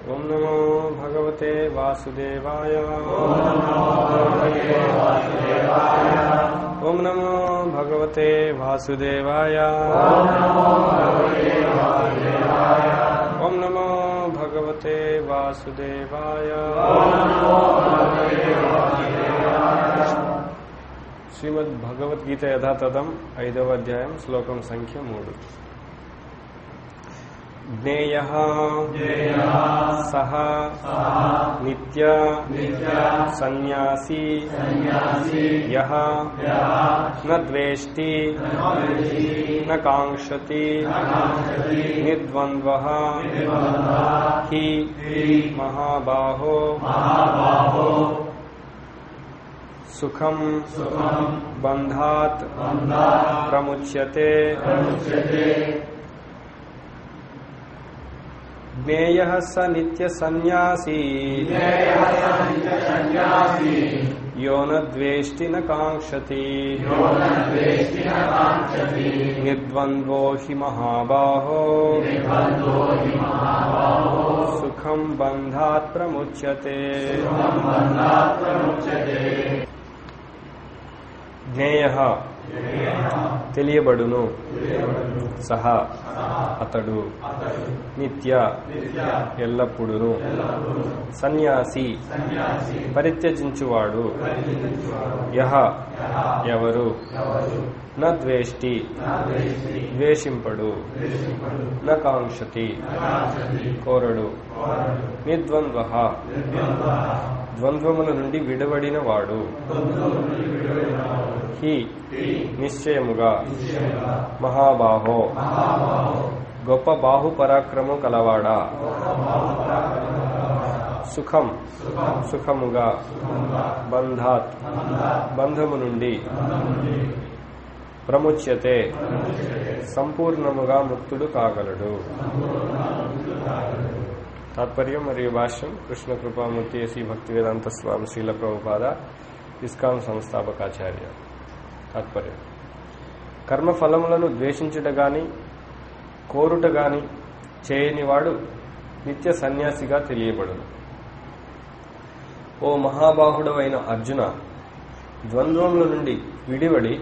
ॐ नमो भगवते वासुदेवाय ॐ नमो भगवते वासुदेवाय ॐ नमो भगवते वासुदेवाय శ్రీమద్ భగవద్గీత యథాతథం ఐదవ అధ్యాయం శ్లోకం సంఖ్య మూడు జ్ఞేయ సహ నిత్య సన్యాసీ యః న ద్వేష్టి న కాంక్షతి నిర్ద్వంద్వ హి మహాబాహో సుఖం బంధాత్ ప్రముచ్యతే జ్ఞేయ స నిత్య సన్యాసీ యో న ద్వేష్టి న కాంక్షతి నిర్ద్వంద్వో హి మహాబాహో సుఖం బంధాత్ ప్రముచ్యతే జ్ఞేయ తెలియబడును సహా అతడు నిత్య ఎల్లప్పుడును సన్యాసి పరిత్యజించువాడు యహ ఎవరు న ద్వేష్టి ద్వేషింపడు న కాంక్షతి కోరడు నిర్ద్వంద్వ ద్వంద్వముల నుండి విడవడిన వాడు హి నిశ్చయముగా మహాబాహో గొప్ప బాహు పరాక్రమం కలవాడా సుఖం సుఖముగా బంధాత్ బంధము నుండి ప్రముచ్యతే సంపూర్ణముగా ముక్తుడు కాగలడు తాత్పర్యం మరియు భాష్యం కృష్ణ కృపామూర్తి శ్రీ భక్తి వేదాంత స్వామి శ్రీల ప్రభుపాద ఇస్కాన్ సంస్థాపకాచార్య తాత్పర్యం కర్మఫలములను ద్వేషించుట గాని కోరుట గాని చేయనివాడు నిత్య సన్యాసిగా తెలియబడును ఓ మహాబాహుడవైన అర్జున ద్వంద్వముల నుండి విడివడి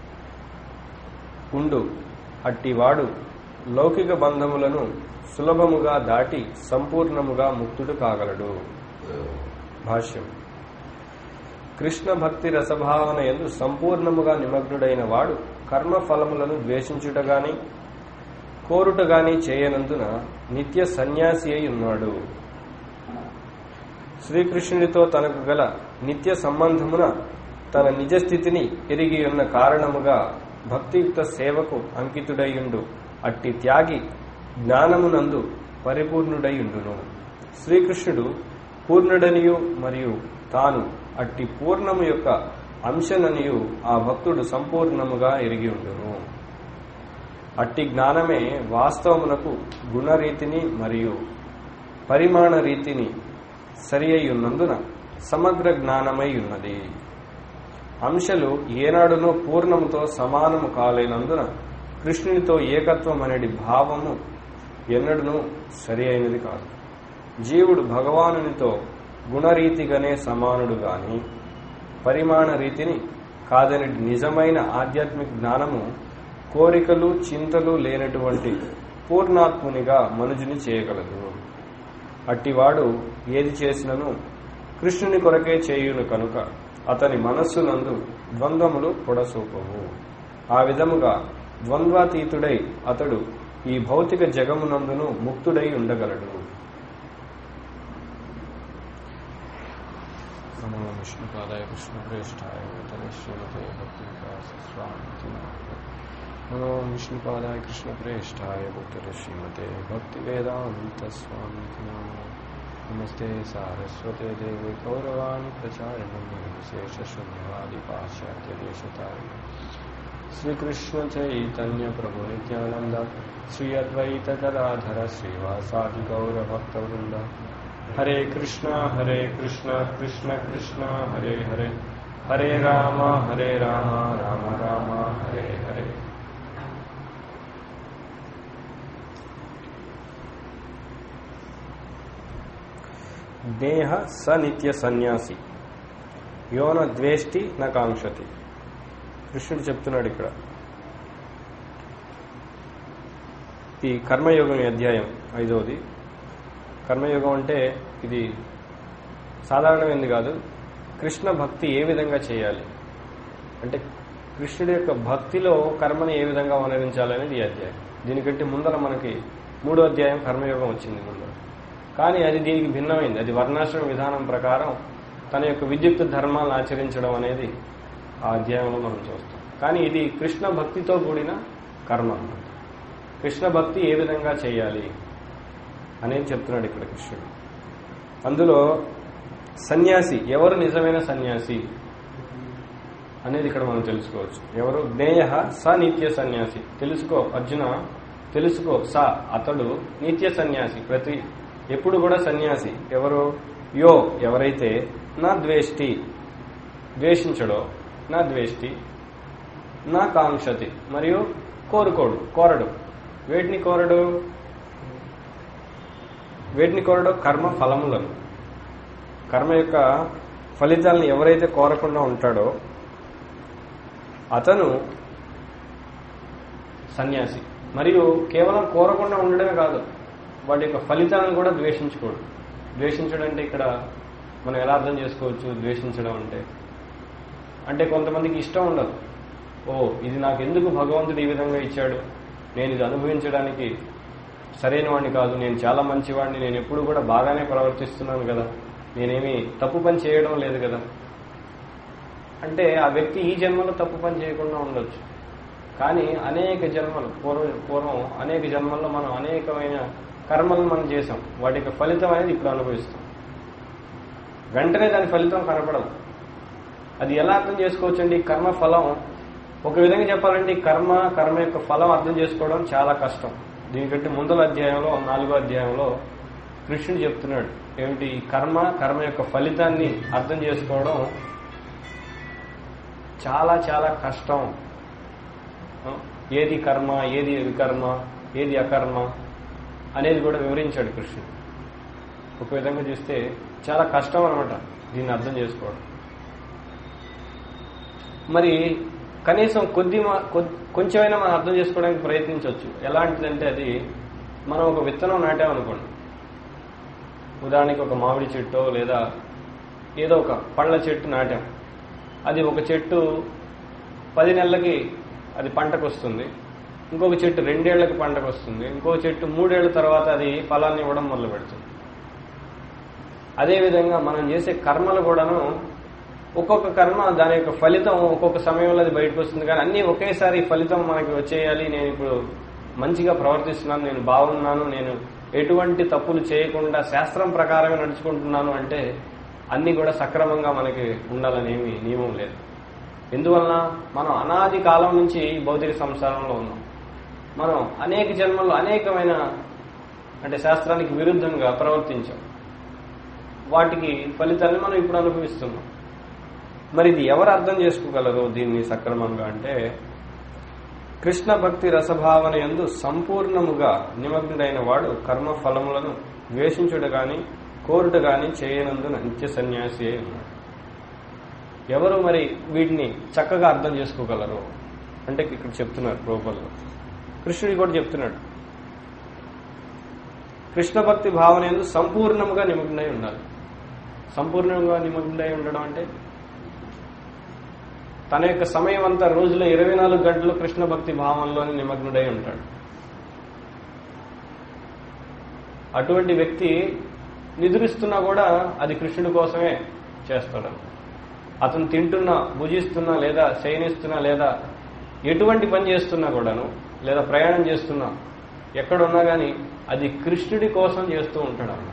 ఉండు అట్టివాడు లౌకిక బంధములను సులభముగా దాటి సంపూర్ణముగా ముక్తుడు కాగలడు భాష్యం కృష్ణ భక్తి రసభావన ఎందు సంపూర్ణముగా నిమగ్నుడైన వాడు కర్మ ఫలములను ద్వేషించుట గాని కోరుట గాని చేయనందున నిత్య సన్యాసి అయి ఉన్నాడు శ్రీకృష్ణుడితో తనకు గల నిత్య సంబంధమున తన నిజస్థితిని ఎరిగి ఉన్న కారణముగా భక్తియుక్త సేవకు అంకితుడైయుండు అట్టి త్యాగి జ్ఞానమునందు పరిపూర్ణుడైయుండును శ్రీకృష్ణుడు పూర్ణుడనియు మరియు తాను అట్టి పూర్ణము యొక్క అంశననియు ఆ భక్తుడు సంపూర్ణముగా ఎరిగి ఉండును అట్టి జ్ఞానమే వాస్తవమునకు గుణరీతిని మరియు పరిమాణ రీతిని సరి అయి ఉన్నందున సమగ్ర జ్ఞానమై ఉన్నది అంశలు ఏనాడునో పూర్ణముతో సమానము కాలేనందున కృష్ణునితో ఏకత్వం అనేది భావము ఎన్నడూ సరి అయినది కాదు జీవుడు భగవానునితో గుణరీతిగానే సమానుడు గాని పరిమాణ రీతిని కాదని నిజమైన ఆధ్యాత్మిక జ్ఞానము కోరికలు చింతలు లేనటువంటి పూర్ణాత్మునిగా మనుజుని చేయగలదు అట్టివాడు ఏది చేసినను కృష్ణుని కొరకే చేయును కనుక అతని మనస్సునందు ద్వంద్వములు పొడసూపవు ఆ విధముగా ద్వంద్వాతీతుడై అతడు ఈ భౌతిక జగమునందును ముక్తుడై ఉండగలడు నమో విష్ణుపాదాయ కృష్ణప్రేష్టాయ శ్రీమతే భక్తి నమో విష్ణుపాదాయ కృష్ణప్రేష్టాయ భక్తి శ్రీమతే భక్తి వేదాంత స్వామి నమస్తే సారస్వతే దేవి గౌరవాణి ప్రచారిణం విశేష శూన్యవాది పాశ్చాత్య దేశతారి శ్రీకృష్ణ చైతన్య ప్రభు నిత్యానంద శ్రీ అద్వైత గదాధర శ్రీవాసాది గౌర భక్త వృంద హరే కృష్ణ హరే కృష్ణ కృష్ణ కృష్ణ హరే హరే హరే రామ హరే రామ రామ రామ హరే హరే దేహ స నిత్య సన్యాసి యోన ద్వేష్టి నా కాంక్షతి కృష్ణుడు చెప్తున్నాడు ఇక్కడ ఈ కర్మయోగం ఈ అధ్యాయం ఐదవది కర్మయోగం అంటే ఇది సాధారణమైనది కాదు కృష్ణ భక్తి ఏ విధంగా చేయాలి అంటే కృష్ణుడి యొక్క భక్తిలో కర్మని ఏ విధంగా వర్ణించాలనేది ఈ అధ్యాయం దీనికంటే ముందర మనకి మూడో అధ్యాయం కర్మయోగం వచ్చింది ముందర కానీ అది దీనికి భిన్నమైంది అది వర్ణాశ్రమ విధానం ప్రకారం తన యొక్క విద్యుత్ ధర్మాలను ఆచరించడం అనేది ఆ అధ్యాయంలో మనం చూస్తాం కానీ ఇది కృష్ణ భక్తితో కూడిన కర్మ అన్నమాట కృష్ణ భక్తి ఏ విధంగా చేయాలి అనేది చెప్తున్నాడు ఇక్కడ కృష్ణుడు అందులో సన్యాసి ఎవరు నిజమైన సన్యాసి అనేది ఇక్కడ మనం తెలుసుకోవచ్చు ఎవరు జ్ఞేయ స నిత్య సన్యాసి తెలుసుకో అర్జున తెలుసుకో స అతడు నిత్య సన్యాసి ప్రతి ఎప్పుడు కూడా సన్యాసి ఎవరు యో ఎవరైతే నా ద్వేష్టి ద్వేషించడో నా ద్వేష్టి నా కాంక్షతి మరియు కోరుకోడు కోరడు వేటిని కోరడు వేటిని కోరడు కర్మ ఫలములను కర్మ యొక్క ఫలితాలను ఎవరైతే కోరకుండా ఉంటాడో అతను సన్యాసి మరియు కేవలం కోరకుండా ఉండడమే కాదు వాటి యొక్క ఫలితాలను కూడా ద్వేషించుకోడు ద్వేషించడం అంటే ఇక్కడ మనం ఎలా అర్థం చేసుకోవచ్చు ద్వేషించడం అంటే అంటే కొంతమందికి ఇష్టం ఉండదు ఓ ఇది నాకు ఎందుకు భగవంతుడు ఈ విధంగా ఇచ్చాడు నేను ఇది అనుభవించడానికి సరైన వాడిని కాదు నేను చాలా మంచివాడిని నేను ఎప్పుడు కూడా బాగానే ప్రవర్తిస్తున్నాను కదా నేనేమి తప్పు పని చేయడం లేదు కదా అంటే ఆ వ్యక్తి ఈ జన్మలో తప్పు పని చేయకుండా ఉండొచ్చు కానీ అనేక జన్మలు పూర్వం పూర్వం అనేక జన్మల్లో మనం అనేకమైన కర్మలను మనం చేసాం వాటి యొక్క ఫలితం అనేది ఇప్పుడు అనుభవిస్తాం వెంటనే దాని ఫలితం కనపడదు అది ఎలా అర్థం చేసుకోవచ్చు అండి కర్మ ఫలం ఒక విధంగా చెప్పాలంటే ఈ కర్మ కర్మ యొక్క ఫలం అర్థం చేసుకోవడం చాలా కష్టం దీనికంటే ముందల అధ్యాయంలో నాలుగో అధ్యాయంలో కృష్ణుడు చెప్తున్నాడు ఏమిటి ఈ కర్మ కర్మ యొక్క ఫలితాన్ని అర్థం చేసుకోవడం చాలా చాలా కష్టం ఏది కర్మ ఏది వికర్మ ఏది అకర్మ అనేది కూడా వివరించాడు కృష్ణుడు ఒక విధంగా చూస్తే చాలా కష్టం అనమాట దీన్ని అర్థం చేసుకోవడం మరి కనీసం కొద్ది మా- కొద్- కొంచెమైనా మనం అర్థం చేసుకోవడానికి ప్రయత్నించవచ్చు ఎలాంటిదంటే అది మనం ఒక విత్తనం నాటామనుకోండి ఉదాహరణకి ఒక మామిడి చెట్టు లేదా ఏదో ఒక పళ్ళ చెట్టు నాటాం అది ఒక చెట్టు పది నెలలకి అది పంటకు వస్తుంది ఇంకొక చెట్టు రెండేళ్లకి పంటకు వస్తుంది ఇంకో చెట్టు మూడేళ్ల తర్వాత అది ఫలాన్ని ఇవ్వడం మొదలు పెడుతుంది అదేవిధంగా మనం చేసే కర్మలు కూడాను ఒక్కొక్క కర్మ దాని యొక్క ఫలితం ఒక్కొక్క సమయంలో అది బయటకు వస్తుంది కానీ అన్నీ ఒకేసారి ఫలితం మనకి వచ్చేయాలి నేను ఇప్పుడు మంచిగా ప్రవర్తిస్తున్నాను నేను బాగున్నాను నేను ఎటువంటి తప్పులు చేయకుండా శాస్త్రం ప్రకారమే నడుచుకుంటున్నాను అంటే అన్నీ కూడా సక్రమంగా మనకి ఉండాలని ఏమి నియమం లేదు ఎందువలన మనం అనాది కాలం నుంచి ఈ భౌతిక సంసారంలో ఉన్నాం మనం అనేక జన్మల్లో అనేకమైన అంటే శాస్త్రానికి విరుద్ధంగా ప్రవర్తించాం వాటికి ఫలితాన్ని మనం ఇప్పుడు అనుభవిస్తున్నాం మరి ఇది ఎవరు అర్థం చేసుకోగలరు దీన్ని సక్రమంగా అంటే కృష్ణ భక్తి రసభావన ఎందు సంపూర్ణముగా నిమగ్నుడైన వాడు కర్మ ఫలములను ద్వేషించుడు గాని కోరుట గాని చేయనందున నిత్య సన్యాసి అయి ఉన్నాడు ఎవరు మరి వీటిని చక్కగా అర్థం చేసుకోగలరు అంటే ఇక్కడ చెప్తున్నారు రూపంలో కృష్ణుడి కూడా చెప్తున్నాడు కృష్ణ భక్తి భావన ఎందు సంపూర్ణముగా నిమగ్నై ఉండాలి సంపూర్ణంగా నిమగ్నై ఉండడం అంటే తన యొక్క సమయం అంతా రోజులో ఇరవై నాలుగు గంటలు కృష్ణ భక్తి భావంలోని నిమగ్నుడై ఉంటాడు అటువంటి వ్యక్తి నిద్రిస్తున్నా కూడా అది కృష్ణుడి కోసమే చేస్తాడు అతను తింటున్నా భుజిస్తున్నా లేదా శయనిస్తున్నా లేదా ఎటువంటి పని చేస్తున్నా కూడాను లేదా ప్రయాణం చేస్తున్నా ఎక్కడున్నా కానీ అది కృష్ణుడి కోసం చేస్తూ ఉంటాడు అన్నమాట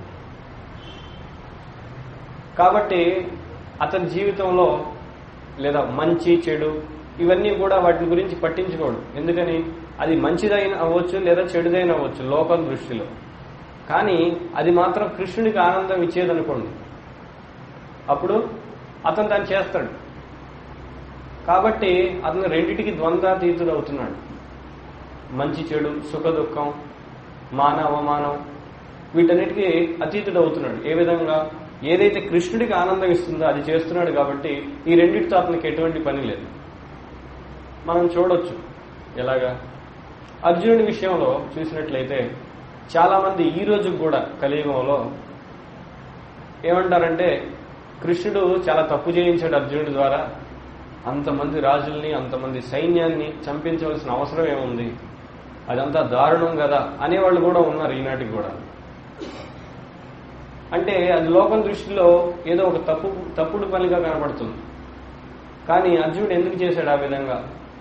కాబట్టి అతని జీవితంలో లేదా మంచి చెడు ఇవన్నీ కూడా వాటి గురించి పట్టించుకోడు ఎందుకని అది మంచిదైన అవ్వచ్చు లేదా చెడుదైన అవ్వచ్చు లోకం దృష్టిలో కానీ అది మాత్రం కృష్ణుడికి ఆనందం ఇచ్చేదనుకోండి అప్పుడు అతను దాన్ని చేస్తాడు కాబట్టి అతను రెండిటికి ద్వంద్వాతీతుడు అవుతున్నాడు మంచి చెడు సుఖ దుఃఖం మాన అవమానం వీటన్నిటికీ అతీతుడు అవుతున్నాడు ఏ విధంగా ఏదైతే కృష్ణుడికి ఆనందం ఇస్తుందో అది చేస్తున్నాడు కాబట్టి ఈ రెండింటితో అతనికి ఎటువంటి పని లేదు మనం చూడొచ్చు ఎలాగా అర్జునుడి విషయంలో చూసినట్లయితే చాలా మంది ఈ రోజు కూడా కలియుగంలో ఏమంటారంటే కృష్ణుడు చాలా తప్పు చేయించాడు అర్జునుడి ద్వారా అంతమంది రాజుల్ని అంతమంది సైన్యాన్ని చంపించవలసిన అవసరం ఏముంది అదంతా దారుణం కదా అనేవాళ్ళు కూడా ఉన్నారు ఈనాటికి కూడా అంటే అది లోకం దృష్టిలో ఏదో ఒక తప్పు తప్పుడు పనిగా కనపడుతుంది కానీ అర్జునుడు ఎందుకు చేశాడు ఆ విధంగా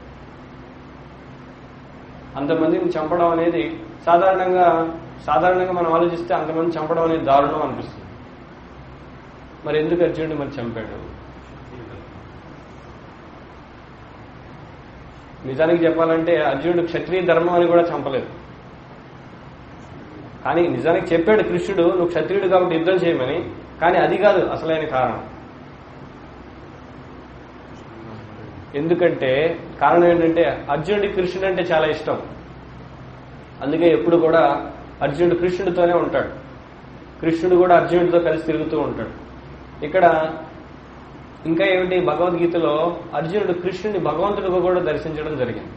అంతమందిని చంపడం అనేది సాధారణంగా సాధారణంగా మనం ఆలోచిస్తే అంతమంది చంపడం అనేది దారుణం అనిపిస్తుంది మరి ఎందుకు అర్జునుడు మరి చంపాడు నిజానికి చెప్పాలంటే అర్జునుడు క్షత్రియ ధర్మం అని కూడా చంపలేదు కానీ నిజానికి చెప్పాడు కృష్ణుడు నువ్వు క్షత్రియుడు కాబట్టి యుద్ధం చేయమని కానీ అది కాదు అసలైన కారణం ఎందుకంటే కారణం ఏంటంటే అర్జునుడికి కృష్ణుడు అంటే చాలా ఇష్టం అందుకే ఎప్పుడు కూడా అర్జునుడు కృష్ణుడితోనే ఉంటాడు కృష్ణుడు కూడా అర్జునుడితో కలిసి తిరుగుతూ ఉంటాడు ఇక్కడ ఇంకా ఏమిటి భగవద్గీతలో అర్జునుడు కృష్ణుని భగవంతుడిగా కూడా దర్శించడం జరిగింది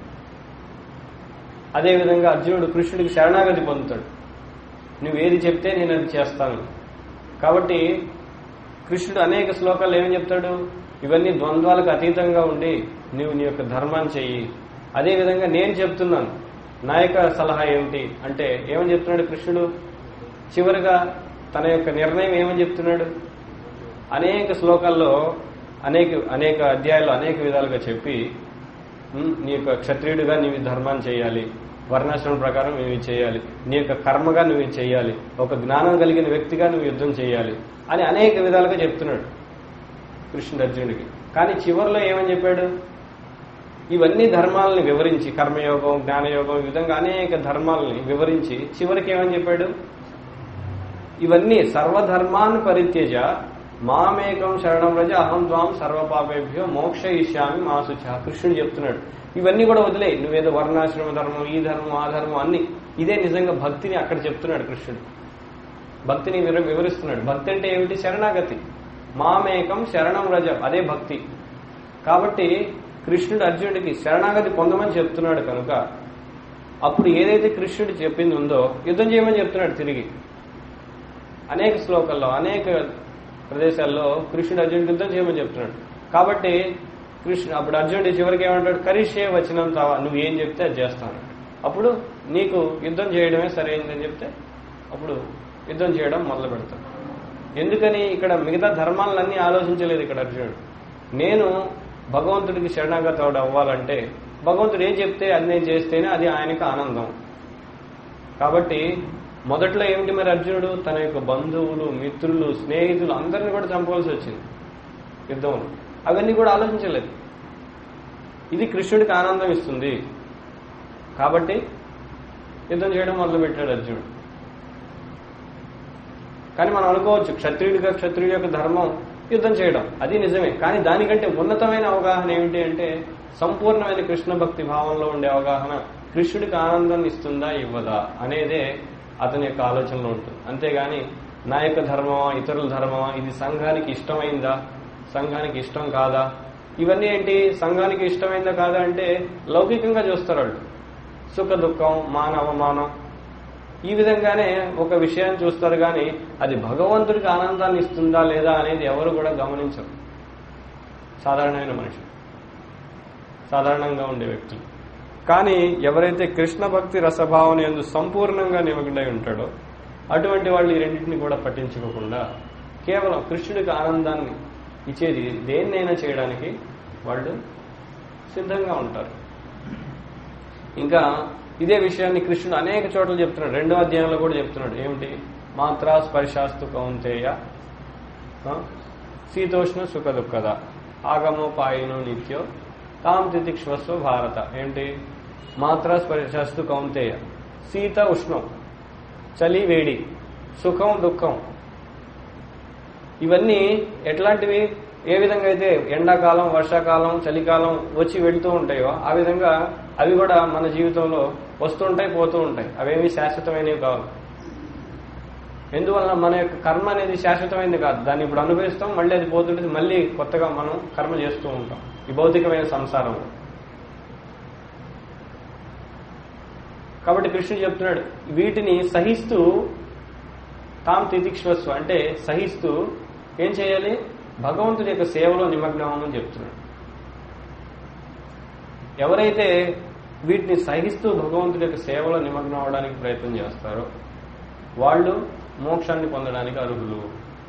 అదేవిధంగా అర్జునుడు కృష్ణుడికి శరణాగతి పొందుతాడు నువ్వేది చెప్తే నేను అది చేస్తాను కాబట్టి కృష్ణుడు అనేక శ్లోకాలు ఏమని చెప్తాడు ఇవన్నీ ద్వంద్వాలకు అతీతంగా ఉండి నువ్వు నీ యొక్క ధర్మాన్ని చెయ్యి అదేవిధంగా నేను చెప్తున్నాను నా యొక్క సలహా ఏమిటి అంటే ఏమని చెప్తున్నాడు కృష్ణుడు చివరిగా తన యొక్క నిర్ణయం ఏమని చెప్తున్నాడు అనేక శ్లోకాల్లో అనేక అనేక అధ్యాయాలు అనేక విధాలుగా చెప్పి ఉమ్, నీ యొక్క క్షత్రియుడిగా నీవు ఈ ధర్మాన్ని చేయాలి వర్ణాశ్రమం ప్రకారం నువ్వు ఇది చేయాలి నీ యొక్క కర్మగా నువ్వు ఇది చేయాలి ఒక జ్ఞానం కలిగిన వ్యక్తిగా నువ్వు యుద్ధం చేయాలి అని అనేక విధాలుగా చెప్తున్నాడు కృష్ణుడు అర్జునుడికి కానీ చివరిలో ఏమని చెప్పాడు ఇవన్నీ ధర్మాలని వివరించి కర్మయోగం జ్ఞానయోగం ఈ విధంగా అనేక ధర్మాలని వివరించి చివరికి ఏమని చెప్పాడు ఇవన్నీ సర్వధర్మాన్ని పరిత్యజ మామేకం శరణం రజ అహం త్వాం సర్వపాపేభ్యో మోక్ష ఇష్యామి మాసుచ కృష్ణుడు చెప్తున్నాడు ఇవన్నీ కూడా వదిలే నువ్వేదో వర్ణాశ్రమ ధర్మం ఈ ధర్మం ఆ ధర్మం అన్ని ఇదే నిజంగా భక్తిని అక్కడ చెప్తున్నాడు కృష్ణుడు భక్తిని వివ- వివరిస్తున్నాడు భక్తి అంటే ఏమిటి శరణాగతి మామేకం శరణం రజ అదే భక్తి కాబట్టి కృష్ణుడు అర్జునుడికి శరణాగతి పొందమని చెప్తున్నాడు కనుక అప్పుడు ఏదైతే కృష్ణుడు చెప్పింది ఉందో యుద్ధం చేయమని చెప్తున్నాడు తిరిగి అనేక శ్లోకాల్లో అనేక ప్రదేశాల్లో కృష్ణుడు అర్జునుడు యుద్ధం చేయమని చెప్తున్నాడు కాబట్టి కృష్ణ అప్పుడు అర్జునుడి చివరికి ఏమంటాడు కరిష్యే వచ్చినంత నువ్వు ఏం చెప్తే అది చేస్తాను అప్పుడు నీకు యుద్ధం చేయడమే సరైనదని చెప్తే అప్పుడు యుద్ధం చేయడం మొదలు పెడతాడు ఎందుకని ఇక్కడ మిగతా ధర్మాలన్నీ ఆలోచించలేదు ఇక్కడ అర్జునుడు నేను భగవంతుడికి శరణాగతుడు అవ్వాలంటే భగవంతుడు ఏం చెప్తే అది నేను చేస్తేనే అది ఆయనకు ఆనందం కాబట్టి మొదట్లో ఏమిటి మరి అర్జునుడు తన యొక్క బంధువులు మిత్రులు స్నేహితులు అందరిని కూడా చంపవలసి వచ్చింది యుద్ధంలో అవన్నీ కూడా ఆలోచించలేదు ఇది కృష్ణుడికి ఆనందం ఇస్తుంది కాబట్టి యుద్ధం చేయడం మొదలుపెట్టాడు అర్జునుడు కానీ మనం అనుకోవచ్చు క్షత్రియుడిగా క్షత్రియుడి యొక్క ధర్మం యుద్ధం చేయడం అది నిజమే కానీ దానికంటే ఉన్నతమైన అవగాహన ఏమిటి అంటే సంపూర్ణమైన కృష్ణ భక్తి భావంలో ఉండే అవగాహన కృష్ణుడికి ఆనందాన్ని ఇస్తుందా ఇవ్వదా అనేదే అతని యొక్క ఆలోచనలో ఉంటుంది అంతేగాని నా యొక్క ధర్మమా ఇతరుల ధర్మమా ఇది సంఘానికి ఇష్టమైందా సంఘానికి ఇష్టం కాదా ఇవన్నీ ఏంటి సంఘానికి ఇష్టమైందా కాదా అంటే లౌకికంగా చూస్తారు వాళ్ళు సుఖ దుఃఖం మాన అవమానం ఈ విధంగానే ఒక విషయాన్ని చూస్తారు కానీ అది భగవంతుడికి ఆనందాన్ని ఇస్తుందా లేదా అనేది ఎవరు కూడా గమనించరు సాధారణమైన మనిషి సాధారణంగా ఉండే వ్యక్తులు కానీ ఎవరైతే కృష్ణ భక్తి రసభావన ఎందు సంపూర్ణంగా నిమగ్నై ఉంటాడో అటువంటి వాళ్ళు ఈ రెండింటిని కూడా పట్టించుకోకుండా కేవలం కృష్ణుడికి ఆనందాన్ని ఇచ్చేది దేన్నైనా చేయడానికి వాళ్ళు సిద్ధంగా ఉంటారు ఇంకా ఇదే విషయాన్ని కృష్ణుడు అనేక చోట్ల చెప్తున్నాడు రెండో అధ్యాయంలో కూడా చెప్తున్నాడు ఏమిటి మాత్రా స్పర్శాస్తు కౌంతేయ ఆ? శీతోష్ణ సుఖ దుఃఖద ఆగమోపాయనో నిత్యో తాం తితిక్ష్వస్వ భారత ఏంటి మాత్రా స్పర్శాస్తు కౌంతేయ శీత ఉష్ణం చలి వేడి సుఖం దుఃఖం ఇవన్నీ ఎట్లాంటివి ఏ విధంగా అయితే ఎండాకాలం వర్షాకాలం చలికాలం వచ్చి వెళ్తూ ఉంటాయో ఆ విధంగా అవి కూడా మన జీవితంలో వస్తుంటాయి పోతూ ఉంటాయి అవేమి శాశ్వతమైనవి కావు ఎందువలన మన యొక్క కర్మ అనేది శాశ్వతమైనది కాదు దాన్ని ఇప్పుడు అనుభవిస్తాం మళ్ళీ అది పోతుంటుంది మళ్ళీ కొత్తగా మనం కర్మ చేస్తూ ఉంటాం ఈ భౌతికమైన సంసారంలో కాబట్టి కృష్ణుడు చెప్తున్నాడు వీటిని సహిస్తూ తాం తితిక్ష్వస్వ అంటే సహిస్తూ ఏం చేయాలి భగవంతుడి యొక్క సేవలో నిమగ్నమని చెప్తున్నాడు ఎవరైతే వీటిని సహిస్తూ భగవంతుడి యొక్క సేవలో నిమగ్నం అవడానికి ప్రయత్నం చేస్తారో వాళ్ళు మోక్షాన్ని పొందడానికి అర్హులు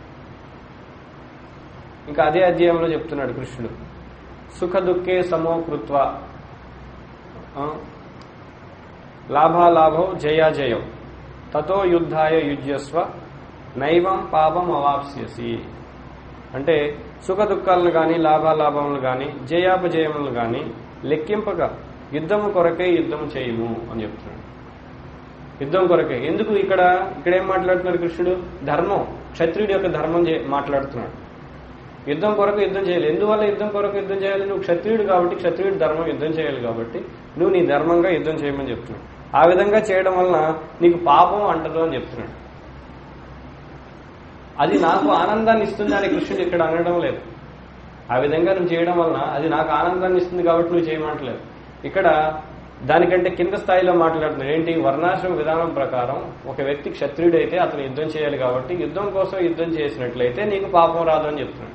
ఇంకా అదే అధ్యాయంలో చెప్తున్నాడు కృష్ణుడు సుఖ దుఃఖే సమో కృత్వ ఆ, లాభాలాభో జయాజయం తతో యుద్ధాయ యుజ్యస్వ నైవం పాపం అవాప్స్యసి అంటే సుఖ దుఃఖాలను కానీ లాభాలాభములు కానీ జయాపజయములు కానీ లెక్కింపగా యుద్ధము కొరకే యుద్ధం చేయము అని చెప్తున్నాడు యుద్ధం కొరకే ఎందుకు ఇక్కడ ఇక్కడ ఏం మాట్లాడుతున్నాడు కృష్ణుడు ధర్మం క్షత్రియుడి యొక్క ధర్మం చే- మాట్లాడుతున్నాడు యుద్ధం కొరకు యుద్ధం చేయాలి ఎందువల్ల యుద్ధం కొరకు యుద్ధం చేయాలి నువ్వు క్షత్రియుడు కాబట్టి క్షత్రియుడి ధర్మం యుద్ధం చేయాలి కాబట్టి నువ్వు నీ ధర్మంగా యుద్ధం చేయమని చెప్తున్నాడు ఆ విధంగా చేయడం వలన నీకు పాపం అంటదు అని చెప్తున్నాడు అది నాకు ఆనందాన్ని ఇస్తుంది అని కృష్ణుడు ఇక్కడ అనడం లేదు ఆ విధంగా నువ్వు చేయడం వలన అది నాకు ఆనందాన్ని ఇస్తుంది కాబట్టి నువ్వు చేయమంటలేదు ఇక్కడ దానికంటే కింద స్థాయిలో మాట్లాడుతున్నాడు ఏంటి వర్ణాశ్రమ విధానం ప్రకారం ఒక వ్యక్తి క్షత్రియుడైతే అతను యుద్ధం చేయాలి కాబట్టి యుద్ధం కోసం యుద్ధం చేసినట్లయితే నీకు పాపం రాదు అని చెప్తున్నాడు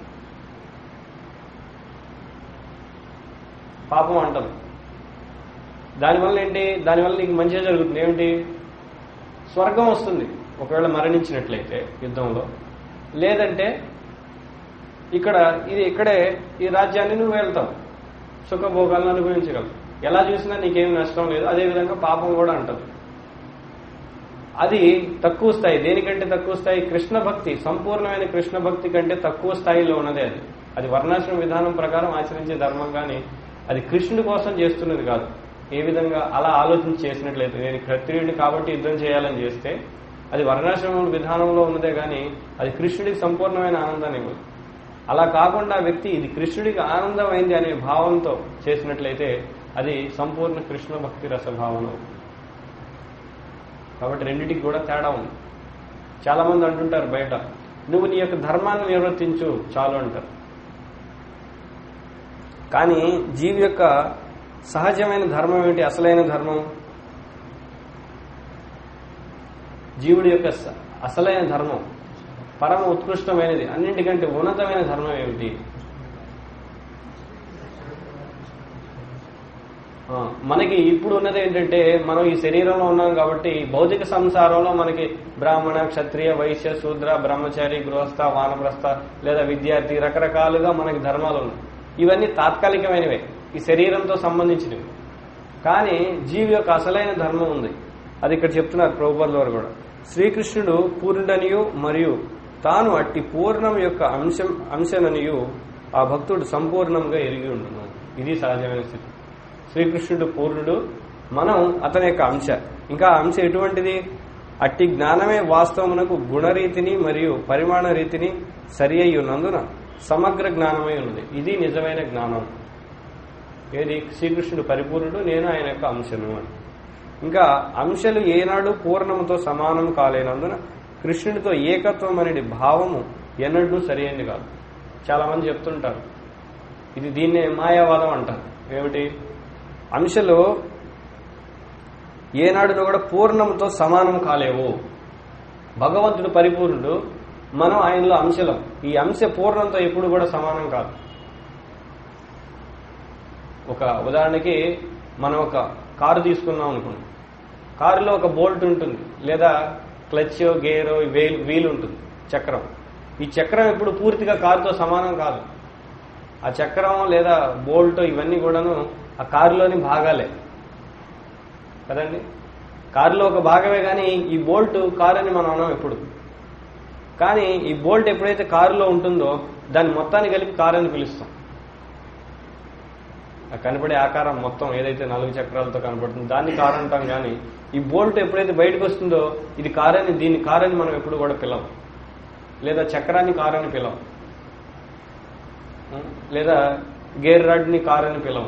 పాపం అంటాం దానివల్ల ఏంటి దానివల్ల నీకు మంచిగా జరుగుతుంది ఏమిటి స్వర్గం వస్తుంది ఒకవేళ మరణించినట్లయితే యుద్ధంలో లేదంటే ఇక్కడ ఇది ఇక్కడే ఈ రాజ్యాన్ని నువ్వు వెళ్తావు సుఖభోగాలను అనుభవించగలవు ఎలా చూసినా నీకేమి నష్టం లేదు అదేవిధంగా పాపం కూడా అంటది అది తక్కువ స్థాయి దేనికంటే తక్కువ స్థాయి కృష్ణ భక్తి సంపూర్ణమైన కృష్ణ భక్తి కంటే తక్కువ స్థాయిలో ఉన్నదే అది అది వర్ణాశ్రమ విధానం ప్రకారం ఆచరించే ధర్మం కానీ అది కృష్ణుడి కోసం చేస్తున్నది కాదు ఏ విధంగా అలా ఆలోచించి చేసినట్లయితే నేను క్షత్రియుడిని కాబట్టి యుద్ధం చేయాలని చేస్తే అది వర్ణాశ్రమం విధానంలో ఉన్నదే కానీ అది కృష్ణుడికి సంపూర్ణమైన ఆనందాన్ని ఇవ్వదు అలా కాకుండా ఆ వ్యక్తి ఇది కృష్ణుడికి ఆనందమైంది అనే భావంతో చేసినట్లయితే అది సంపూర్ణ కృష్ణ భక్తి రసభావన అవుతుంది. కాబట్టి రెండిటికి కూడా తేడా ఉంది చాలా మంది అంటుంటారు బయట నువ్వు నీ యొక్క ధర్మాన్ని నిర్వర్తించు చాలు అంటారు కానీ జీవి యొక్క సహజమైన ధర్మం ఏమిటి అసలైన ధర్మం జీవుడి యొక్క స- అసలైన ధర్మం పరమ ఉత్కృష్టమైనది అన్నింటికంటే ఉన్నతమైన ధర్మం ఏమిటి ఆ, మనకి ఇప్పుడు ఉన్నది ఏంటంటే మనం ఈ శరీరంలో ఉన్నాం కాబట్టి భౌతిక సంసారంలో మనకి బ్రాహ్మణ క్షత్రియ వైశ్య శూద్ర బ్రహ్మచారి గృహస్థ వానప్రస్థ లేదా విద్యార్థి రకరకాలుగా మనకి ధర్మాలు ఉన్నాయి ఇవన్నీ తాత్కాలికమైనవే ఈ శరీరంతో సంబంధించినవి కానీ జీవి యొక్క అసలైన ధర్మం ఉంది అది ఇక్కడ చెప్తున్నారు ప్రభుపాదుల వారు కూడా శ్రీకృష్ణుడు పూర్ణుడనియు మరియు తాను అట్టి పూర్ణం యొక్క అంశం అంశననియు ఆ భక్తుడు సంపూర్ణంగా ఎరిగి ఉండును ఇది సహజమైన స్థితి శ్రీకృష్ణుడు పూర్ణుడు మనం అతని యొక్క అంశ ఇంకా ఆ అంశ ఎటువంటిది అట్టి జ్ఞానమే వాస్తవమునకు గుణరీతిని మరియు పరిమాణ రీతిని సరి అయి ఉన్నందున సమగ్ర జ్ఞానమై ఉన్నది ఇది నిజమైన జ్ఞానం ఏది శ్రీకృష్ణుడు పరిపూర్ణుడు నేను ఆయన యొక్క అంశను అని ఇంకా అంశలు ఏనాడు పూర్ణముతో సమానం కాలేనందున కృష్ణుడితో ఏకత్వం అనేది భావము ఎన్నడూ సరైనది కాదు చాలా మంది చెప్తుంటారు ఇది దీన్నే మాయావాదం అంటారు ఏమిటి అంశలు ఏనాడును కూడా పూర్ణంతో సమానం కాలేవు భగవంతుడు పరిపూర్ణుడు మనం ఆయనలో అంశలం ఈ అంశ పూర్ణంతో ఎప్పుడు కూడా సమానం కాదు ఒక ఉదాహరణకి మనం ఒక కారు తీసుకున్నాం అనుకోండి కారులో ఒక బోల్ట్ ఉంటుంది లేదా క్లచ్ గేర్ వేల్ వీల్ ఉంటుంది చక్రం ఈ చక్రం ఎప్పుడు పూర్తిగా కారుతో సమానం కాదు ఆ చక్రం లేదా బోల్ట్ ఇవన్నీ కూడాను ఆ కారులోని భాగాలే కదండి కారులో ఒక భాగమే కానీ ఈ బోల్ట్ కారు అని మనం అనం ఎప్పుడు కానీ ఈ బోల్ట్ ఎప్పుడైతే కారులో ఉంటుందో దాన్ని మొత్తాన్ని కలిపి కారు అని పిలుస్తాం ఆ కనపడే ఆకారం మొత్తం ఏదైతే నాలుగు చక్రాలతో కనపడుతుందో దాన్ని కారు అంటాం కానీ ఈ బోల్ట్ ఎప్పుడైతే బయటకు వస్తుందో ఇది కారు అని దీన్ని కారు అని మనం ఎప్పుడు కూడా పిలవం లేదా చక్రాన్ని కారు అని పిలవం ఉం? లేదా గేర్ రాడ్ని కారు అని పిలవం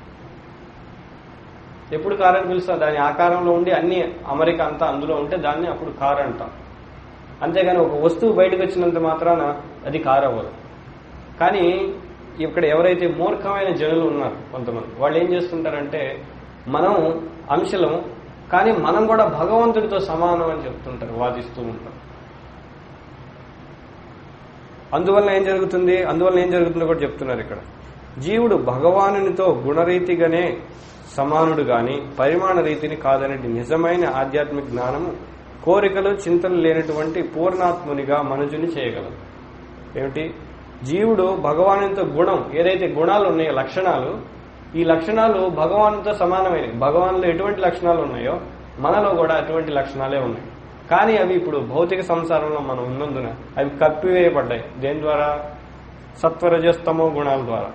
ఎప్పుడు కారు అని పిలుస్తాం దాని ఆకారంలో ఉండి అన్ని అమరిక అంతా అందులో ఉంటే దాన్ని అప్పుడు కారు అంటాం అంతేగాని ఒక వస్తువు బయటకు వచ్చినంత మాత్రాన అది కారు అవ్వదు కానీ ఇక్కడ ఎవరైతే మూర్ఖమైన జనులు ఉన్నారు కొంతమంది వాళ్ళు ఏం చేస్తుంటారంటే మనం అంశలం కానీ మనం కూడా భగవంతుడితో సమానం అని చెప్తుంటారు వాదిస్తూ ఉంటారు అందువల్ల ఏం జరుగుతుంది అందువల్ల ఏం జరుగుతుందో కూడా చెప్తున్నారు ఇక్కడ జీవుడు భగవానునితో గుణరీతిగానే సమానుడు గాని పరిమాణ రీతిని కాదనేది నిజమైన ఆధ్యాత్మిక జ్ఞానము కోరికలు చింతలు లేనటువంటి పూర్ణాత్మునిగా మనుజుని చేయగలదు ఏమిటి జీవుడు భగవానునితో గుణం ఏదైతే గుణాలు ఉన్నాయో లక్షణాలు ఈ లక్షణాలు భగవానుతో సమానమైనవి భగవాన్లో ఎటువంటి లక్షణాలు ఉన్నాయో మనలో కూడా అటువంటి లక్షణాలే ఉన్నాయి కానీ అవి ఇప్పుడు భౌతిక సంసారంలో మనం ఉన్నందున అవి కప్పివేయబడ్డాయి దేని ద్వారా సత్వరజస్తమో గుణాల ద్వారా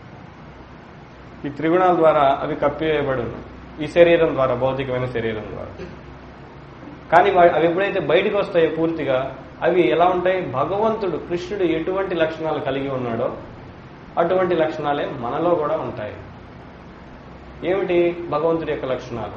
ఈ త్రిగుణాల ద్వారా అవి కప్పివేయబడి ఉన్నాయి ఈ శరీరం ద్వారా భౌతికమైన శరీరం ద్వారా కానీ వా- అవి ఎప్పుడైతే బయటకు వస్తాయో పూర్తిగా అవి ఎలా ఉంటాయి భగవంతుడు కృష్ణుడు ఎటువంటి లక్షణాలు కలిగి ఉన్నాడో అటువంటి లక్షణాలే మనలో కూడా ఉంటాయి ఏమిటి భగవంతుడి యొక్క లక్షణాలు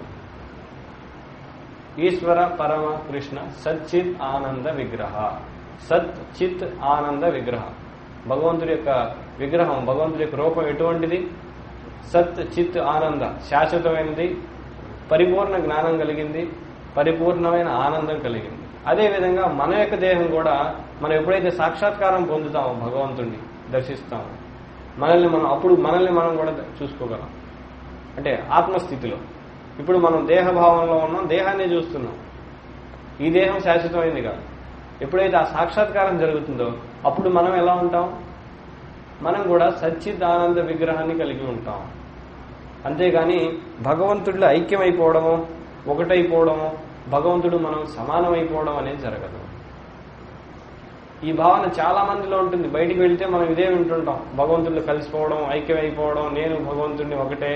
ఈశ్వర పరమ కృష్ణ సచ్చిత్ ఆనంద విగ్రహ సత్ చిత్ ఆనంద విగ్రహ భగవంతుడి యొక్క విగ్రహం భగవంతుడి యొక్క రూపం ఎటువంటిది సత్ చిత్ ఆనంద శాశ్వతమైనది పరిపూర్ణ జ్ఞానం కలిగింది పరిపూర్ణమైన ఆనందం కలిగింది అదేవిధంగా మన యొక్క దేహం కూడా మనం ఎప్పుడైతే సాక్షాత్కారం పొందుతామో భగవంతుడిని దర్శిస్తామో మనల్ని మనం అప్పుడు మనల్ని మనం కూడా చూసుకోగలం అంటే ఆత్మస్థితిలో ఇప్పుడు మనం దేహభావంలో ఉన్నాం దేహాన్ని చూస్తున్నాం ఈ దేహం శాశ్వతమైంది కాదు ఎప్పుడైతే ఆ సాక్షాత్కారం జరుగుతుందో అప్పుడు మనం ఎలా ఉంటాం మనం కూడా సచ్చిత్ ఆనంద విగ్రహాన్ని కలిగి ఉంటాం అంతేగాని భగవంతుడిలో ఐక్యమైపోవడము ఒకటైపోవడము భగవంతుడు మనం సమానమైపోవడం అనేది జరగదు ఈ భావన చాలా మందిలో ఉంటుంది బయటికి వెళ్తే మనం ఇదే వింటుంటాం భగవంతుడిలో కలిసిపోవడం ఐక్యమైపోవడం నేను భగవంతుడిని ఒకటే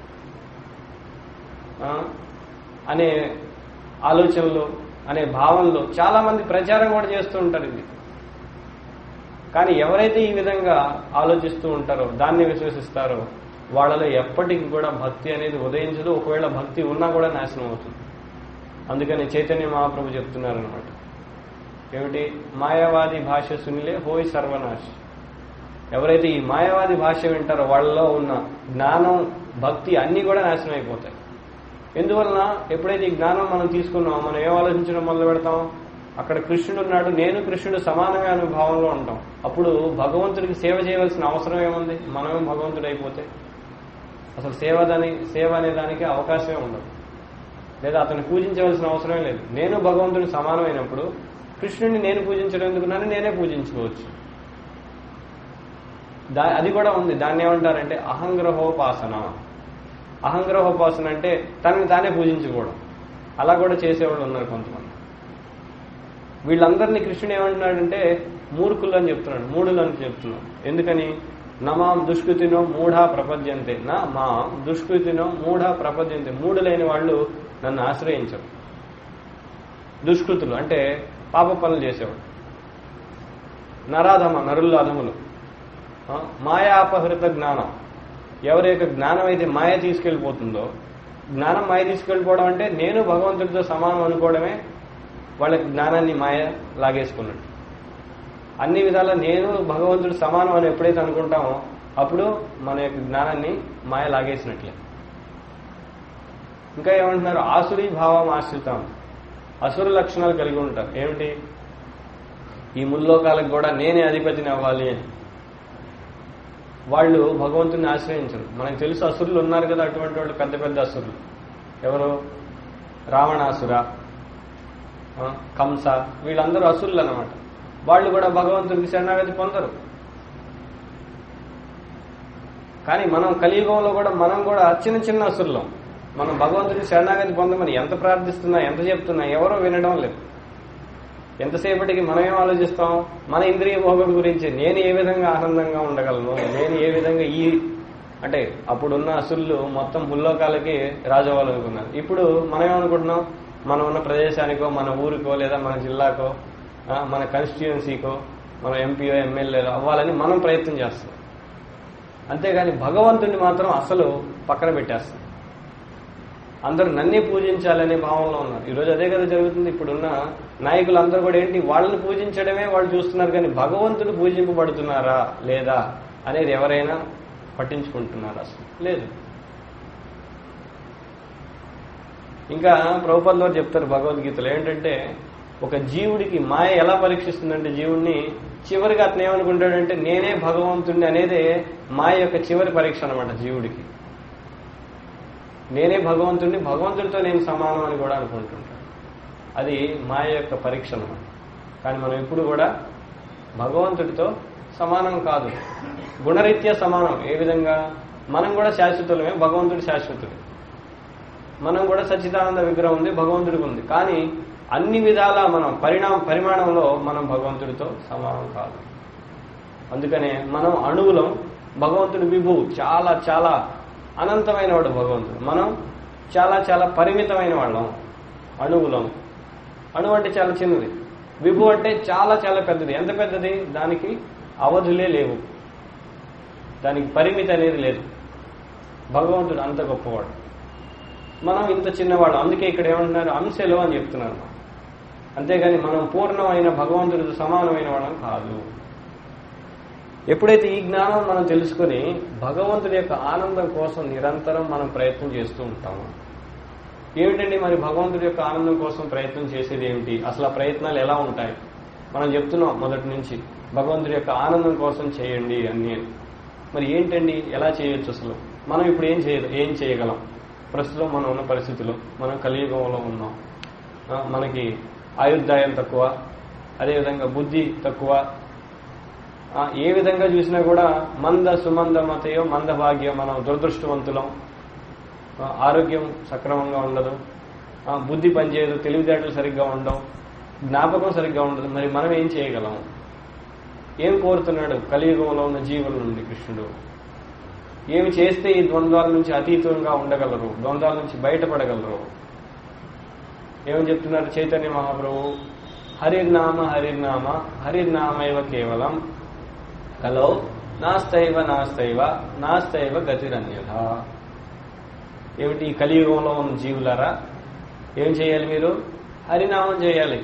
ఆ, అనే ఆలోచనలు అనే భావనలు చాలా మంది ప్రచారం కూడా చేస్తూ ఉంటారు ఇది కానీ ఎవరైతే ఈ విధంగా ఆలోచిస్తూ ఉంటారో దాన్ని విశ్వసిస్తారో వాళ్ళలో ఎప్పటికి కూడా భక్తి అనేది ఉదయించదు ఒకవేళ భక్తి ఉన్నా కూడా నాశనం అవుతుంది అందుకని చైతన్య మహాప్రభు చెప్తున్నారనమాట ఏమిటి మాయావాది భాష సునిలే హోయ్ సర్వనాశ్ ఎవరైతే ఈ మాయావాది భాష వింటారో వాళ్ళలో ఉన్న జ్ఞానం భక్తి అన్నీ కూడా నాశనం అయిపోతాయి ఎందువలన ఎప్పుడైతే ఈ జ్ఞానం మనం తీసుకున్నామో మనం ఏం ఆలోచించడం మొదలు పెడతాం అక్కడ కృష్ణుడు ఉన్నాడు నేను కృష్ణుడు సమానమే అనే భావంలో ఉంటాం అప్పుడు భగవంతుడికి సేవ చేయవలసిన అవసరం ఏముంది మనమే భగవంతుడు అయిపోతే అసలు సేవ దాని సేవ అనే దానికి అవకాశమే ఉండదు లేదా అతన్ని పూజించవలసిన అవసరమే లేదు నేను భగవంతుని సమానమైనప్పుడు కృష్ణుడిని నేను పూజించడం ఎందుకున్నాను నేనే పూజించుకోవచ్చు దా అది కూడా ఉంది దాన్ని ఏమంటారంటే అహంగ్రహోపాసన అహంగ్రహోపాసన అంటే తనని తానే పూజించుకోవడం అలా కూడా చేసేవాళ్ళు ఉన్నారు కొంతమంది వీళ్ళందరినీ కృష్ణుడు ఏమంటున్నాడంటే మూర్ఖులు అని చెప్తున్నాడు మూడులు అని చెప్తున్నాడు ఎందుకని నమాం దుష్కృతినో మూఢా ప్రపద్యంతే నా మా దుష్కృతినో మూఢా ప్రపద్యంతే మూడు లేని వాళ్ళు నన్ను ఆశ్రయించరు దుష్కృతులు అంటే పాప పనులు చేసేవాడు నరాధమ నరుల్లో అధములు ఆ, మాయాపహృత జ్ఞానం ఎవరి యొక్క జ్ఞానం అయితే మాయ తీసుకెళ్లిపోతుందో జ్ఞానం మాయ తీసుకెళ్లిపోవడం అంటే నేను భగవంతుడితో సమానం అనుకోవడమే వాళ్ళ జ్ఞానాన్ని మాయ లాగేసుకున్నట్టు అన్ని విధాలా నేను భగవంతుడు సమానం అని ఎప్పుడైతే అనుకుంటామో అప్పుడు మన యొక్క జ్ఞానాన్ని మాయ లాగేసినట్లే ఇంకా ఏమంటున్నారు ఆసురీ భావం ఆశ్రితం అసుర లక్షణాలు కలిగి ఉంటారు ఏమిటి ఈ ముల్లోకాలకు కూడా నేనే అధిపతిని అవ్వాలి అని వాళ్ళు భగవంతుని ఆశ్రయించరు మనకు తెలుసు అసురులు ఉన్నారు కదా అటువంటి వాళ్ళు పెద్ద పెద్ద అసురులు ఎవరు రావణాసుర ఆ, కంస వీళ్ళందరూ అసురులు అన్నమాట వాళ్ళు కూడా భగవంతుడికి శరణాగతి పొందరు కానీ మనం కలియుగంలో కూడా మనం కూడా చిన్న చిన్న అసురులం మనం భగవంతుడికి శరణాగతి పొందమని ఎంత ప్రార్థిస్తున్నా ఎంత చెప్తున్నా ఎవరో వినడం లేదు ఎంతసేపటికి మనం ఏం ఆలోచిస్తాం మన ఇంద్రియ భోగం గురించి నేను ఏ విధంగా ఆనందంగా ఉండగలను నేను ఏ విధంగా ఈ అంటే అప్పుడున్న అసురులు మొత్తం ముల్లోకాలకి రాజవ్వాలనుకున్నారు ఇప్పుడు మనం ఏమనుకుంటున్నాం మనం ఉన్న ప్రదేశానికో మన ఊరికో లేదా మన జిల్లాకో ఆ, మన కాన్స్టిట్యుయెన్సీకో మన ఎంపీఓ ఎమ్మెల్యేలో అవ్వాలని మనం ప్రయత్నం చేస్తాం అంతేగాని భగవంతుడిని మాత్రం అసలు పక్కన పెట్టేస్తాం అందరూ నన్నే పూజించాలనే భావంలో ఉన్నారు ఈరోజు అదే కదా జరుగుతుంది ఇప్పుడున్న నాయకులు అందరూ కూడా ఏంటి వాళ్ళని పూజించడమే వాళ్ళు చూస్తున్నారు కానీ భగవంతుడు పూజింపబడుతున్నారా లేదా అనేది ఎవరైనా పట్టించుకుంటున్నారా అసలు లేదు ఇంకా ప్రభుపదిలో చెప్తారు భగవద్గీతలో ఏంటంటే ఒక జీవుడికి మాయ ఎలా పరీక్షిస్తుందంటే జీవుడిని చివరికి అతను ఏమనుకుంటాడంటే నేనే భగవంతుడిని అనేదే మాయ యొక్క చివరి పరీక్ష అనమాట జీవుడికి నేనే భగవంతుడిని భగవంతుడితో నేను సమానం అని కూడా అనుకుంటుంటాను అది మాయ యొక్క పరీక్ష అనమాట కానీ మనం ఇప్పుడు కూడా భగవంతుడితో సమానం కాదు గుణరీత్యా సమానం ఏ విధంగా మనం కూడా శాశ్వతులమే భగవంతుడు శాశ్వతుడు మనం కూడా సచ్చిదానంద విగ్రహం ఉంది భగవంతుడికి ఉంది కానీ అన్ని విధాల మనం పరిణామ పరిమాణంలో మనం భగవంతుడితో సమానం కాదు అందుకనే మనం అణువులం భగవంతుడి విభు చాలా చాలా అనంతమైన వాడు భగవంతుడు మనం చాలా చాలా పరిమితమైన వాళ్ళం అణువులం అణువు అంటే చాలా చిన్నది విభు అంటే చాలా చాలా పెద్దది ఎంత పెద్దది దానికి అవధులే లేవు దానికి పరిమితి అనేది లేదు భగవంతుడు అంత గొప్పవాడు మనం ఇంత చిన్నవాడు అందుకే ఇక్కడ ఏమంటున్నారు అంశలో అని చెప్తున్నారు అంతేగాని మనం పూర్ణమైన భగవంతుడితో సమానమైన వాళ్ళం కాదు ఎప్పుడైతే ఈ జ్ఞానం మనం తెలుసుకుని భగవంతుడి యొక్క ఆనందం కోసం నిరంతరం మనం ప్రయత్నం చేస్తూ ఉంటాము ఏమిటండి మరి భగవంతుడి యొక్క ఆనందం కోసం ప్రయత్నం చేసేది ఏమిటి అసలు ఆ ప్రయత్నాలు ఎలా ఉంటాయి మనం చెప్తున్నాం మొదటి నుంచి భగవంతుడి యొక్క ఆనందం కోసం చేయండి అన్ని అని. మరి ఏంటండి ఎలా చేయొచ్చు అసలు మనం ఇప్పుడు ఏం చేయ ఏం చేయగలం ప్రస్తుతం మనం ఉన్న పరిస్థితిలో మనం కలియుగంలో ఉన్నాం ఆ, మనకి ఆయుర్దాయం తక్కువ అదేవిధంగా బుద్ధి తక్కువ ఆ, ఏ విధంగా చూసినా కూడా మంద సుమంద మతయో మంద భాగ్యం మనం దురదృష్టవంతులం ఆ, ఆరోగ్యం సక్రమంగా ఉండదు ఆ, బుద్ధి పనిచేయదు తెలివితేటలు సరిగ్గా ఉండవు జ్ఞాపకం సరిగ్గా ఉండదు మరి మనం ఏం చేయగలం ఏం కోరుతున్నాడు కలియుగంలో ఉన్న జీవుల నుండి కృష్ణుడు ఏమి చేస్తే ఈ ద్వంద్వాల నుంచి అతీతంగా ఉండగలరు ద్వంద్వాల నుంచి బయటపడగలరు ఏమని చెప్తున్నారు చైతన్య మహాప్రభు హరిర్నామ హరిర్నామ హరిర్నామైవ కేవలం హలో నాస్తైవ నాస్తైవ నాస్తైవ గతిరన్యథ ఏమిటి ఈ కలియుగంలో ఉన్న జీవులారా ఏం చేయాలి మీరు హరినామం చేయాలి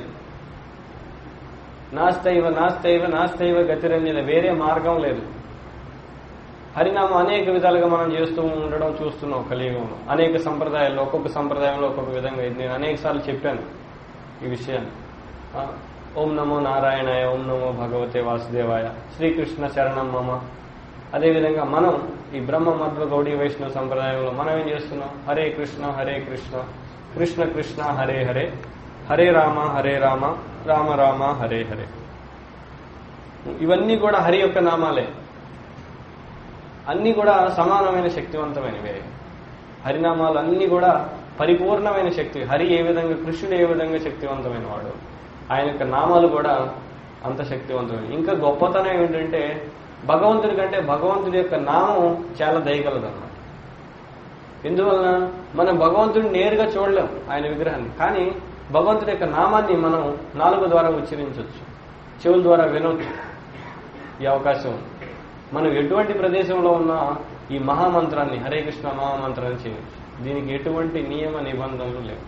నాస్తైవ నాస్తైవ నాస్తైవ గతిరన్యత వేరే మార్గం లేదు హరినామం అనేక విధాలుగా మనం చేస్తూ ఉండడం చూస్తున్నాం కలియుగంలో అనేక సంప్రదాయాల్లో ఒక్కొక్క సంప్రదాయంలో ఒక్కొక్క విధంగా ఇది నేను అనేక సార్లు చెప్పాను ఈ విషయాన్ని ఆ, ఓం నమో నారాయణాయ ఓం నమో భగవతే వాసుదేవాయ శ్రీకృష్ణ శరణం మమ అదేవిధంగా మనం ఈ బ్రహ్మ మధ్వ గౌడీ వైష్ణవ సంప్రదాయంలో మనం ఏం చేస్తున్నాం హరే కృష్ణ హరే కృష్ణ కృష్ణ కృష్ణ హరే హరే హరే రామ హరే రామ రామ రామ హరే హరే ఇవన్నీ కూడా హరి యొక్క నామాలే అన్నీ కూడా సమానమైన శక్తివంతమైనవే హరినామాలు అన్నీ కూడా పరిపూర్ణమైన శక్తి హరి ఏ విధంగా కృష్ణుడు ఏ విధంగా శక్తివంతమైన వాడు ఆయన యొక్క నామాలు కూడా అంత శక్తివంతమైన ఇంకా గొప్పతనం ఏమిటంటే భగవంతుడి కంటే భగవంతుడి యొక్క నామం చాలా దయగలదన్నమాట ఎందువలన మనం భగవంతుడిని నేరుగా చూడలేం ఆయన విగ్రహాన్ని కానీ భగవంతుడి యొక్క నామాన్ని మనం నాలుగు ద్వారా ఉచ్చరించవచ్చు చెవుల ద్వారా వినొచ్చు ఈ అవకాశం ఉంది. మనం ఎటువంటి ప్రదేశంలో ఉన్నా ఈ మహామంత్రాన్ని హరే కృష్ణ మహామంత్రాన్ని చేయవచ్చు దీనికి ఎటువంటి నియమ నిబంధనలు లేవు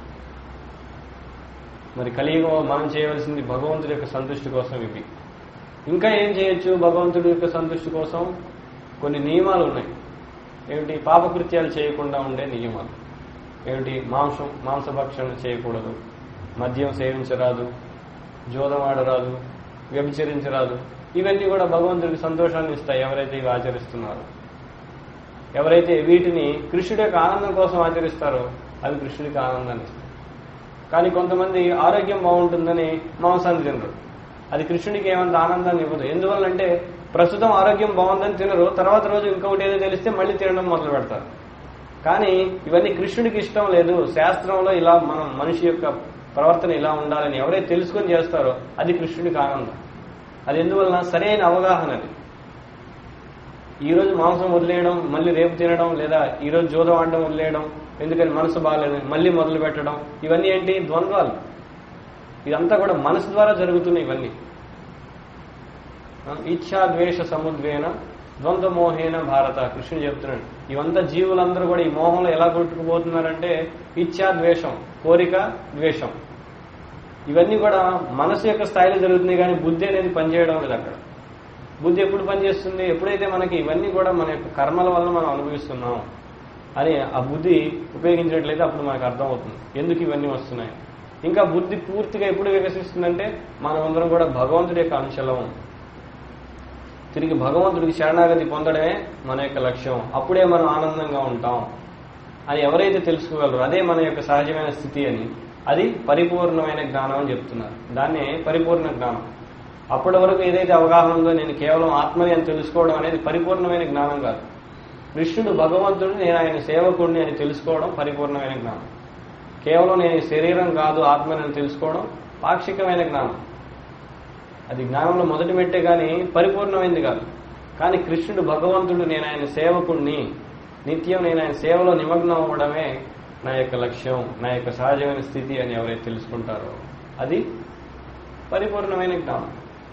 మరి కలియుగం మనం చేయవలసింది భగవంతుడి యొక్క సంతృష్టి కోసం ఇవి ఇంకా ఏం చేయొచ్చు భగవంతుడి యొక్క సంతృష్టి కోసం కొన్ని నియమాలు ఉన్నాయి ఏమిటి పాపకృత్యాలు చేయకుండా ఉండే నియమాలు ఏమిటి మాంసం మాంసభక్షణ చేయకూడదు మద్యం సేవించరాదు జోదం ఆడరాదు వ్యభిచరించరాదు ఇవన్నీ కూడా భగవంతుడికి సంతోషాన్ని ఇస్తాయి ఎవరైతే ఇవి ఆచరిస్తున్నారో ఎవరైతే వీటిని కృష్ణుడి యొక్క ఆనందం కోసం ఆచరిస్తారో అవి కృష్ణుడికి ఆనందాన్ని ఇస్తాయి కానీ కొంతమంది ఆరోగ్యం బాగుంటుందని మాంసాన్ని తినరు అది కృష్ణుడికి ఏమంత ఆనందాన్ని ఇవ్వదు ఎందువల్లంటే ప్రస్తుతం ఆరోగ్యం బాగుందని తినరు తర్వాత రోజు ఇంకొకటి ఏదో తెలిస్తే మళ్ళీ తినడం మొదలు పెడతారు కానీ ఇవన్నీ కృష్ణుడికి ఇష్టం లేదు శాస్త్రంలో ఇలా మనం మనిషి యొక్క ప్రవర్తన ఇలా ఉండాలని ఎవరైతే తెలుసుకొని చేస్తారో అది కృష్ణుడికి ఆనందం అది ఎందువలన సరైన అవగాహన అది ఈ రోజు మాంసం వదిలేయడం మళ్ళీ రేపు తినడం లేదా ఈ రోజు జోదం ఆడడం వదిలేయడం ఎందుకని మనసు బాగాలేదు మళ్ళీ మొదలు పెట్టడం ఇవన్నీ ఏంటి ద్వంద్వాలు ఇదంతా కూడా మనసు ద్వారా జరుగుతున్నాయి ఇవన్నీ ఆ, ఇచ్ఛా ద్వేష సముద్వేన ద్వంద్వమోహేన భారత కృష్ణుడు చెప్తున్నాడు ఇవంతా జీవులందరూ కూడా ఈ మోహంలో ఎలా కొట్టుకుపోతున్నారంటే ఇచ్చా ద్వేషం కోరిక ద్వేషం ఇవన్నీ కూడా మనసు యొక్క స్థాయిలో జరుగుతుంది కానీ బుద్ధి అనేది పనిచేయడం లేదు అక్కడ బుద్ధి ఎప్పుడు పనిచేస్తుంది ఎప్పుడైతే మనకి ఇవన్నీ కూడా మన యొక్క కర్మల వల్ల మనం అనుభవిస్తున్నాం అని ఆ బుద్ధి ఉపయోగించినట్లయితే అప్పుడు మనకు అర్థమవుతుంది ఎందుకు ఇవన్నీ వస్తున్నాయి ఇంకా బుద్ధి పూర్తిగా ఎప్పుడు వికసిస్తుందంటే మనమందరం కూడా భగవంతుడి యొక్క అంశలం తిరిగి భగవంతుడికి శరణాగతి పొందడమే మన యొక్క లక్ష్యం అప్పుడే మనం ఆనందంగా ఉంటాం అని ఎవరైతే తెలుసుకోగలరో అదే మన యొక్క సహజమైన స్థితి అని అది పరిపూర్ణమైన జ్ఞానం అని చెప్తున్నారు దాన్నే పరిపూర్ణ జ్ఞానం అప్పటి వరకు ఏదైతే అవగాహన ఉందో నేను కేవలం ఆత్మని అని తెలుసుకోవడం అనేది పరిపూర్ణమైన జ్ఞానం కాదు కృష్ణుడు భగవంతుడు నేను ఆయన సేవకుడిని అని తెలుసుకోవడం పరిపూర్ణమైన జ్ఞానం కేవలం నేను ఈ శరీరం కాదు ఆత్మని అని తెలుసుకోవడం పాక్షికమైన జ్ఞానం అది జ్ఞానంలో మొదటి మెట్టే కానీ పరిపూర్ణమైంది కాదు కానీ కృష్ణుడు భగవంతుడు నేను ఆయన సేవకుణ్ణి నిత్యం నేను ఆయన సేవలో నిమగ్నం అవ్వడమే నా యొక్క లక్ష్యం నా యొక్క సహజమైన స్థితి అని ఎవరైతే తెలుసుకుంటారో అది పరిపూర్ణమైన జ్ఞానం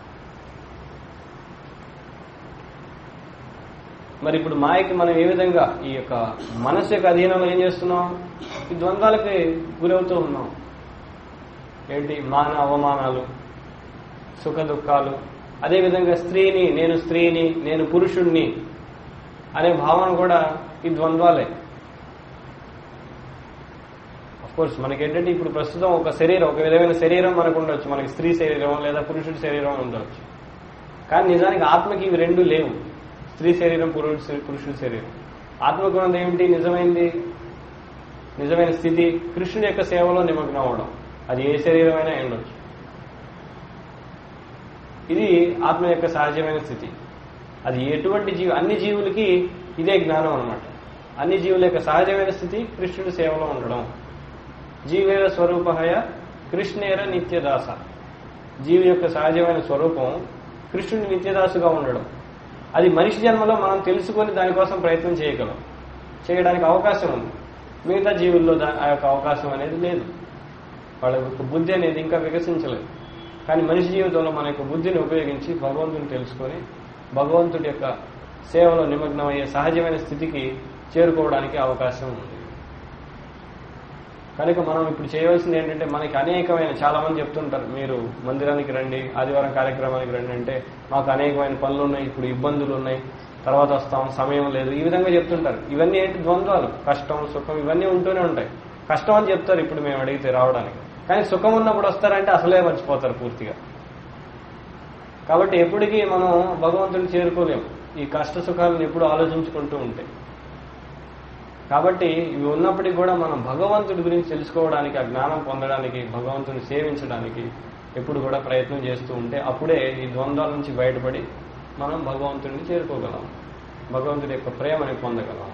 మరి ఇప్పుడు మాయకి మనం ఏ విధంగా ఈ యొక్క మనసు యొక్క అధీనంలో ఏం చేస్తున్నాం ఈ ద్వంద్వాలకి గురవుతూ ఉన్నాం ఏంటి మాన అవమానాలు సుఖ దుఃఖాలు అదేవిధంగా స్త్రీని నేను స్త్రీని నేను పురుషుణ్ణి అనే భావన కూడా ఈ ద్వంద్వాలే కోర్స్ మనకి ఏంటంటే ఇప్పుడు ప్రస్తుతం ఒక శరీరం ఒక విధమైన శరీరం మనకు ఉండొచ్చు మనకి స్త్రీ శరీరం లేదా పురుషుడి శరీరం ఉండవచ్చు కానీ నిజానికి ఆత్మకి ఇవి రెండు లేవు స్త్రీ శరీరం పురుషుడి పురుషుడి శరీరం ఆత్మకు ఉన్నది ఏమిటి నిజమైంది నిజమైన స్థితి కృష్ణుడి యొక్క సేవలో నిమగ్నం అవడం అది ఏ శరీరమైనా ఉండొచ్చు ఇది ఆత్మ యొక్క సహజమైన స్థితి అది ఎటువంటి జీవి అన్ని జీవులకి ఇదే జ్ఞానం అనమాట అన్ని జీవుల యొక్క సహజమైన స్థితి కృష్ణుడి సేవలో ఉండడం జీవేర స్వరూపహయ కృష్ణేర నిత్యదాస జీవి యొక్క సహజమైన స్వరూపం కృష్ణుడి నిత్యదాసుగా ఉండడం అది మనిషి జన్మలో మనం తెలుసుకొని దానికోసం ప్రయత్నం చేయగలం చేయడానికి అవకాశం ఉంది మిగతా జీవుల్లో దా- ఆ యొక్క అవకాశం అనేది లేదు వాళ్ళ యొక్క బుద్ధి అనేది ఇంకా వికసించలేదు కానీ మనిషి జీవితంలో మన యొక్క బుద్ధిని ఉపయోగించి భగవంతుని తెలుసుకొని భగవంతుడి యొక్క సేవలో నిమగ్నమయ్యే సహజమైన స్థితికి చేరుకోవడానికి అవకాశం ఉంది కనుక మనం ఇప్పుడు చేయవలసింది ఏంటంటే మనకి అనేకమైన చాలా మంది చెప్తుంటారు మీరు మందిరానికి రండి ఆదివారం కార్యక్రమానికి రండి అంటే మాకు అనేకమైన పనులు ఉన్నాయి ఇప్పుడు ఇబ్బందులు ఉన్నాయి తర్వాత వస్తాం సమయం లేదు ఈ విధంగా చెప్తుంటారు ఇవన్నీ ఏంటి ద్వంద్వాలు కష్టం సుఖం ఇవన్నీ ఉంటూనే ఉంటాయి కష్టం అని చెప్తారు ఇప్పుడు మేము అడిగితే రావడానికి కానీ సుఖం ఉన్నప్పుడు వస్తారంటే అసలే మర్చిపోతారు పూర్తిగా కాబట్టి ఎప్పటికీ మనం భగవంతుని చేరుకోలేము ఈ కష్ట సుఖాలను ఎప్పుడు ఆలోచించుకుంటూ ఉంటాయి కాబట్టి ఇవి ఉన్నప్పటికీ కూడా మనం భగవంతుడి గురించి తెలుసుకోవడానికి ఆ జ్ఞానం పొందడానికి భగవంతుని సేవించడానికి ఎప్పుడు కూడా ప్రయత్నం చేస్తూ ఉంటే అప్పుడే ఈ ద్వంద్వాల నుంచి బయటపడి మనం భగవంతుడిని చేరుకోగలం భగవంతుడి యొక్క ప్రేమని పొందగలం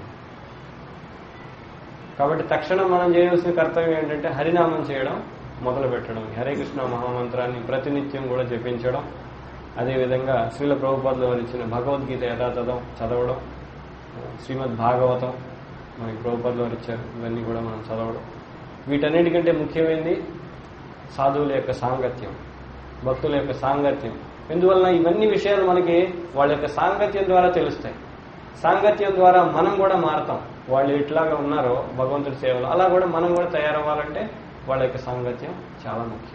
కాబట్టి తక్షణం మనం చేయవలసిన కర్తవ్యం ఏంటంటే హరినామం చేయడం మొదలు పెట్టడం హరే కృష్ణ మహామంత్రాన్ని ప్రతినిత్యం కూడా జపించడం అదేవిధంగా శ్రీల ప్రభుపాదులు వారు ఇచ్చిన భగవద్గీత యథాతథం చదవడం శ్రీమద్ భాగవతం మనకి ప్రభుపాదులు వారు ఇచ్చారు ఇవన్నీ కూడా మనం చదవడం వీటన్నిటికంటే ముఖ్యమైనది సాధువుల యొక్క సాంగత్యం భక్తుల యొక్క సాంగత్యం ఎందువలన ఇవన్నీ విషయాలు మనకి వాళ్ళ యొక్క సాంగత్యం ద్వారా తెలుస్తాయి సాంగత్యం ద్వారా మనం కూడా మారతాం వాళ్ళు ఎట్లాగా ఉన్నారో భగవంతుడి సేవలో అలా కూడా మనం కూడా తయారవ్వాలంటే వాళ్ళ యొక్క సాంగత్యం చాలా ముఖ్యం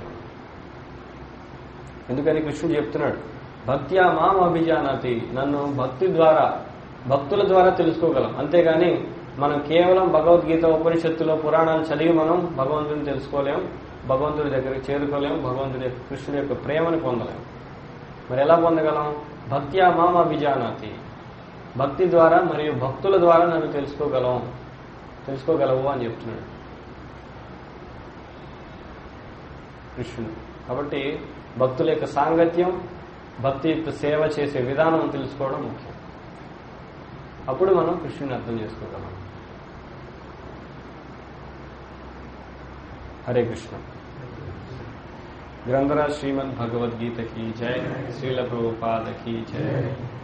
ఎందుకని కృష్ణుడు చెప్తున్నాడు భక్త్యా మాం అభిజానాతి నన్ను భక్తి ద్వారా భక్తుల ద్వారా తెలుసుకోగలం అంతేగాని మనం కేవలం భగవద్గీత ఉపనిషత్తులో పురాణాలు చదివి మనం భగవంతుని తెలుసుకోలేం భగవంతుడి దగ్గరికి చేరుకోలేం భగవంతుడి యొక్క కృష్ణుడి యొక్క ప్రేమను పొందలేం మరి ఎలా పొందగలం భక్త్యా మాం అభిజానాతి భక్తి ద్వారా మరియు భక్తుల ద్వారా నన్ను తెలుసుకోగలం తెలుసుకోగలవు అని చెప్తున్నాడు కృష్ణుడు కాబట్టి భక్తుల యొక్క సాంగత్యం భక్తి యొక్క సేవ చేసే విధానం తెలుసుకోవడం ముఖ్యం అప్పుడు మనం కృష్ణుని అర్థం చేసుకోగలం హరే కృష్ణ గ్రంథరాజ్ శ్రీమద్ భగవద్గీత की जय श्रील प्रभुपाद की जय